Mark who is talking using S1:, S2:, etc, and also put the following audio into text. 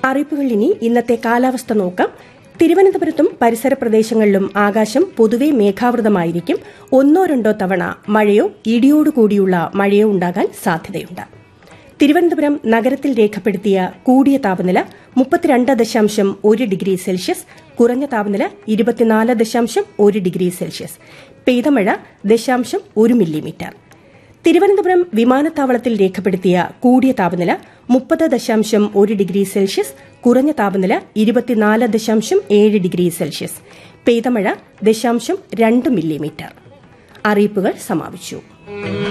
S1: അറിയിപ്പുകൾ ഇനി ഇന്നത്തെ കാലാവസ്ഥ നോക്കാം തിരുവനന്തപുരത്തും പരിസര പ്രദേശങ്ങളിലും ആകാശം പൊതുവെ മേഘാവൃതമായിരിക്കും ഒന്നോ രണ്ടോ തവണ മഴയോ ഇടിയോടുകൂടിയുള്ള മഴയോ ഉണ്ടാകാൻ സാധ്യതയുണ്ട് തിരുവനന്തപുരം നഗരത്തിൽ രേഖപ്പെടുത്തിയ കൂടിയ താപനില മുപ്പത്തിരണ്ട് ദശാംശം ഒരു ഡിഗ്രി സെൽഷ്യസ് കുറഞ്ഞ താപനില ഇരുപത്തിനാല് ദശാംശം ഒരു ഡിഗ്രി സെൽഷ്യസ് പെയ്തമഴ ദശാംശം ഒരു മില്ലിമീറ്റർ തിരുവനന്തപുരം വിമാനത്താവളത്തിൽ രേഖപ്പെടുത്തിയ കൂടിയ താപനില മുപ്പത് ദശാംശം ഒരു ഡിഗ്രി സെൽഷ്യസ് കുറഞ്ഞ താപനില ഇരുപത്തിനാല് ദശാംശം ഏഴ് ഡിഗ്രി സെൽഷ്യസ് പെയ്തമഴ ദശാംശം രണ്ട് മില്ലിമീറ്റർ അറിയിപ്പുകൾ സമാപിച്ചു